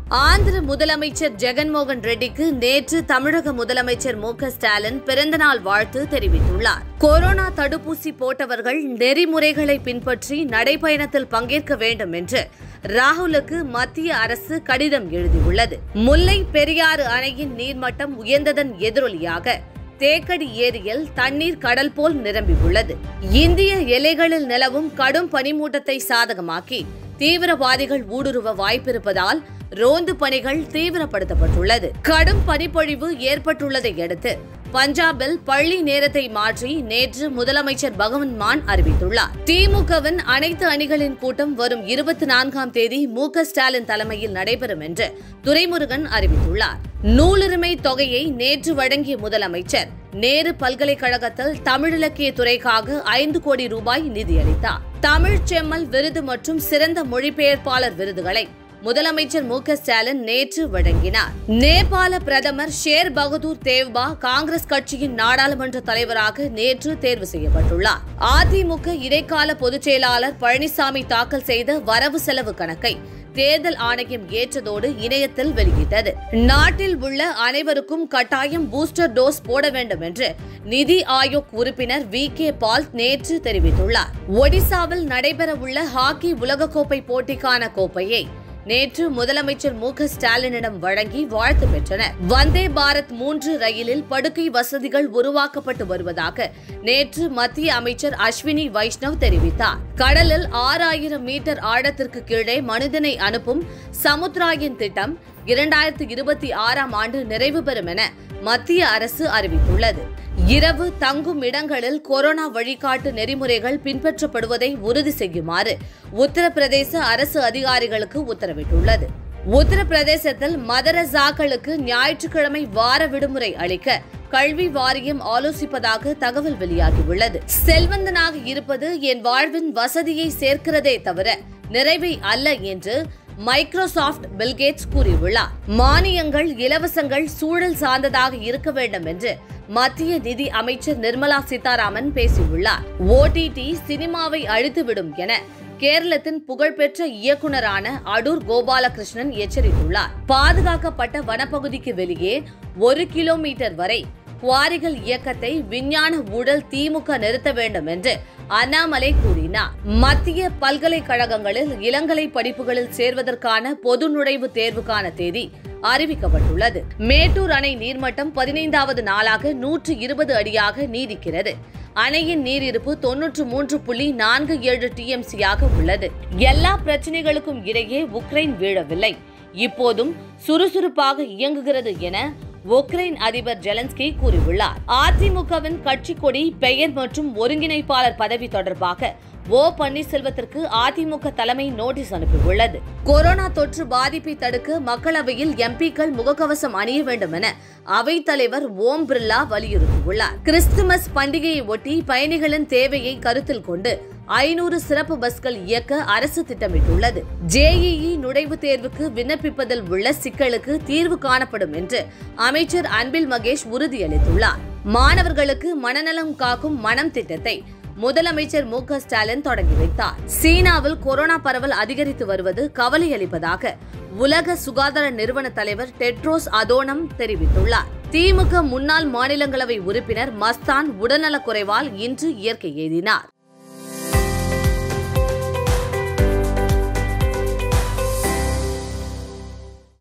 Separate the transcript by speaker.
Speaker 1: ஆந்திர முதலமைச்சர் ஜெகன்மோகன் ரெட்டிக்கு நேற்று தமிழக முதலமைச்சர் மு க ஸ்டாலின் பிறந்தநாள் வாழ்த்து தெரிவித்துள்ளார் கொரோனா தடுப்பூசி போட்டவர்கள் நெறிமுறைகளை பின்பற்றி நடைபயணத்தில் பங்கேற்க வேண்டும் என்று ராகுலுக்கு மத்திய அரசு கடிதம் எழுதியுள்ளது முல்லை பெரியாறு அணையின் நீர்மட்டம் உயர்ந்ததன் எதிரொலியாக தேக்கடி ஏரியில் தண்ணீர் கடல் போல் நிரம்பியுள்ளது இந்திய எல்லைகளில் நிலவும் கடும் பனிமூட்டத்தை சாதகமாக்கி தீவிரவாதிகள் ஊடுருவ வாய்ப்பிருப்பதால் ரோந்து பணிகள் தீவிரப்படுத்தப்பட்டுள்ளது கடும் பனிப்பொழிவு ஏற்பட்டுள்ளதை அடுத்து பஞ்சாபில் பள்ளி நேரத்தை மாற்றி நேற்று முதலமைச்சர் பகவந்த் மான் அறிவித்துள்ளார் திமுகவின் அனைத்து அணிகளின் கூட்டம் வரும் இருபத்தி நான்காம் தேதி மு க ஸ்டாலின் தலைமையில் நடைபெறும் என்று துரைமுருகன் அறிவித்துள்ளார் நூலுரிமை தொகையை நேற்று வழங்கிய முதலமைச்சர் நேரு பல்கலைக்கழகத்தில் தமிழிலக்கிய துறைக்காக ஐந்து கோடி ரூபாய் நிதியளித்தார் தமிழ் செம்மல் விருது மற்றும் சிறந்த மொழிபெயர்ப்பாளர் விருதுகளை முதலமைச்சர் மு க ஸ்டாலின் நேற்று வழங்கினார் நேபாள பிரதமர் ஷேர் பகதூர் தேவ்பா காங்கிரஸ் கட்சியின் நாடாளுமன்ற தலைவராக நேற்று தேர்வு செய்யப்பட்டுள்ளார் அதிமுக இடைக்கால பொதுச் செயலாளர் பழனிசாமி தாக்கல் செய்த வரவு செலவு கணக்கை தேர்தல் ஆணையம் ஏற்றதோடு இணையத்தில் வெளியிட்டது நாட்டில் உள்ள அனைவருக்கும் கட்டாயம் பூஸ்டர் டோஸ் போட வேண்டும் என்று நிதி ஆயோக் உறுப்பினர் வி கே பால் நேற்று தெரிவித்துள்ளார் ஒடிசாவில் நடைபெறவுள்ள ஹாக்கி உலகக்கோப்பை போட்டிக்கான கோப்பையை நேற்று முதலமைச்சர் மு க ஸ்டாலினிடம் வழங்கி வாழ்த்து பெற்றனர் வந்தே பாரத் மூன்று ரயிலில் படுக்கை வசதிகள் உருவாக்கப்பட்டு வருவதாக நேற்று மத்திய அமைச்சர் அஸ்வினி வைஷ்ணவ் தெரிவித்தார் கடலில் ஆறாயிரம் மீட்டர் ஆழத்திற்கு கீழே மனிதனை அனுப்பும் சமுத்ராயன் திட்டம் இரண்டாயிரத்து இருபத்தி ஆறாம் ஆண்டு நிறைவு பெறும் என மத்திய அரசு அறிவித்துள்ளது இரவு தங்கும் இடங்களில் கொரோனா வழிகாட்டு நெறிமுறைகள் பின்பற்றப்படுவதை உறுதி செய்யுமாறு உத்தரப்பிரதேச அரசு அதிகாரிகளுக்கு உத்தரவிட்டுள்ளது உத்தரப்பிரதேசத்தில் மதரசாக்களுக்கு ஞாயிற்றுக்கிழமை வார விடுமுறை அளிக்க கல்வி வாரியம் ஆலோசிப்பதாக தகவல் வெளியாகியுள்ளது செல்வந்தனாக இருப்பது என் வாழ்வின் வசதியை சேர்க்கிறதே தவிர நிறைவை அல்ல என்று மைக்ரோசாஃப்ட் பில்கேட்ஸ் கூறியுள்ளார் மானியங்கள் இலவசங்கள் சூழல் சார்ந்ததாக இருக்க வேண்டும் என்று மத்திய நிதி அமைச்சர் நிர்மலா சீதாராமன் பேசியுள்ளார் ஓடிடி சினிமாவை அழித்துவிடும் என கேரளத்தின் புகழ்பெற்ற இயக்குனரான அடூர் கோபாலகிருஷ்ணன் எச்சரித்துள்ளார் பாதுகாக்கப்பட்ட வனப்பகுதிக்கு வெளியே ஒரு கிலோமீட்டர் வரை குவாரிகள் இயக்கத்தை விஞ்ஞான ஊழல் திமுக நிறுத்த வேண்டும் என்று அண்ணாமலை கூறினார் மத்திய பல்கலைக்கழகங்களில் இளங்கலை படிப்புகளில் சேர்வதற்கான பொது நுழைவு தேர்வுக்கான தேதி அறிவிக்கப்பட்டுள்ளது மேட்டூர் அணை நீர்மட்டம் பதினைந்தாவது நாளாக நூற்று இருபது அடியாக நீடிக்கிறது அணையின் நீரிருப்பு தொன்னூற்று மூன்று புள்ளி நான்கு ஏழு டிஎம்சியாக உள்ளது எல்லா பிரச்சனைகளுக்கும் இடையே உக்ரைன் வீழவில்லை இப்போதும் சுறுசுறுப்பாக இயங்குகிறது என உக்ரைன் அதிபர் ஜெலன்ஸ்கி கூறியுள்ளார் அதிமுகவின் கட்சி கொடி பெயர் மற்றும் ஒருங்கிணைப்பாளர் பதவி தொடர்பாக ஓ பன்னீர்செல்வத்திற்கு அதிமுக தலைமை நோட்டீஸ் அனுப்பியுள்ளது கொரோனா தொற்று பாதிப்பை தடுக்க மக்களவையில் எம்பிக்கள் முகக்கவசம் அணிய வேண்டும் என அவைத்தலைவர் ஓம் பிர்லா வலியுறுத்தியுள்ளார் கிறிஸ்துமஸ் பண்டிகையை ஒட்டி பயணிகளின் தேவையை கருத்தில் கொண்டு ஐநூறு சிறப்பு பஸ்கள் இயக்க அரசு திட்டமிட்டுள்ளது ஜேஇஇ நுழைவுத் தேர்வுக்கு விண்ணப்பிப்பதில் உள்ள சிக்கலுக்கு தீர்வு காணப்படும் என்று அமைச்சர் அன்பில் மகேஷ் உறுதியளித்துள்ளார் மாணவர்களுக்கு மனநலம் காக்கும் மனம் திட்டத்தை முதலமைச்சர் மு க ஸ்டாலின் தொடங்கி வைத்தார் சீனாவில் கொரோனா பரவல் அதிகரித்து வருவது கவலை அளிப்பதாக உலக சுகாதார நிறுவன தலைவர் டெட்ரோஸ் அதோனம் தெரிவித்துள்ளார் திமுக முன்னாள் மாநிலங்களவை உறுப்பினர் மஸ்தான் உடல்நலக்குறைவால் இன்று இயற்கை எய்தினார்